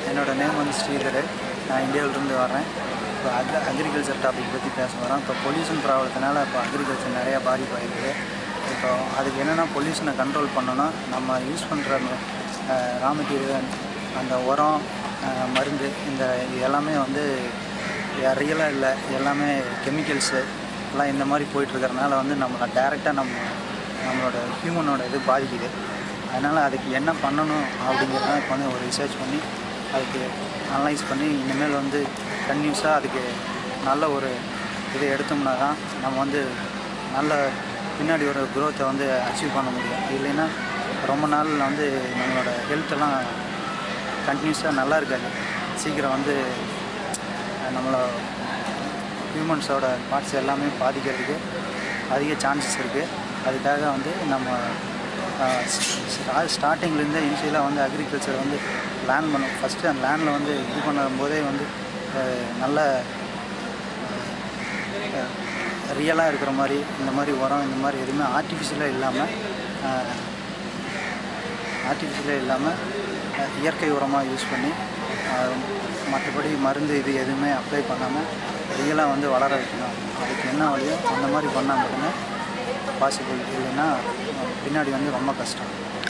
என்னோட நேம் வந்து ஸ்ரீதர் நான் இந்தியாவிலேருந்து வரேன் இப்போ அக்ரி அக்ரிகல்ச்சர் டாபிக் பற்றி பேச வரேன் இப்போ பொல்யூஷன் ப்ராப்ளத்தினால இப்போ அக்ரிகல்ச்சர் நிறையா பாதிப்பாயிருக்குது இப்போ அதுக்கு என்னென்னா பொல்யூஷனை கண்ட்ரோல் பண்ணணும்னா நம்ம யூஸ் பண்ணுற ரா மெட்டீரியல் அந்த உரம் அஹ், மருந்து இந்த இது எல்லாமே வந்து ரியலாக இல்லை எல்லாமே கெமிக்கல்ஸு எல்லாம் இந்த மாதிரி போயிட்டுருக்கறனால வந்து நம்மளை டைரெக்டாக நம்ம நம்மளோட ஹியூமனோட இது பாதிக்குது அதனால் அதுக்கு என்ன பண்ணணும் அப்படிங்கிறத இப்போ வந்து ஒரு ரிசர்ச் பண்ணி அதுக்கு அனலைஸ் பண்ணி இனிமேல் வந்து கன்யூஸாக அதுக்கு நல்ல ஒரு இதை எடுத்தோம்னா தான் நம்ம வந்து நல்ல பின்னாடி ஒரு growth-அ வந்து அச்சீவ் பண்ண முடியும் இல்லைன்னா ரொம்ப நாளில் வந்து நம்மளோட ஹெல்த்தெல்லாம் கண்டினியூஸாக நல்லா இருக்காது சீக்கிரம் வந்து அஹ், நம்மளை ஹியூமன்ஸோட பார்ட்ஸ் எல்லாமே பாதிக்கிறதுக்கு அதிக சான்சஸ் இருக்குது அதுக்காக வந்து நம்ம ஸ்டார்டிங்லேருந்து இனிஷியலாக வந்து அக்ரிகல்ச்சர் வந்து லேர்ன் பண்ணும் ஃபஸ்ட்டு அந்த லேண்டில் வந்து இது பண்ணும்போதே வந்து அஹ், நல்ல ரியலாக இருக்கிற மாதிரி இந்த மாதிரி உரம் இந்த மாதிரி எதுவுமே ஆர்டிஃபிஷியலாக இல்லாமல் ஆர்டிஃபிஷியலாக இல்லாமல் அஹ், இயற்கை உரமாக யூஸ் பண்ணி அஹ், மற்றபடி மருந்து இது எதுவுமே அப்ளை பண்ணாமல் ரியலாக வந்து வளர வைக்கணும் அதுக்கு என்ன வழியோ அந்த மாதிரி பண்ணால் மட்டும்தான் பாசிபிள் இல்லைன்னா அஹ், பின்னாடி வந்து ரொம்ப கஷ்டம்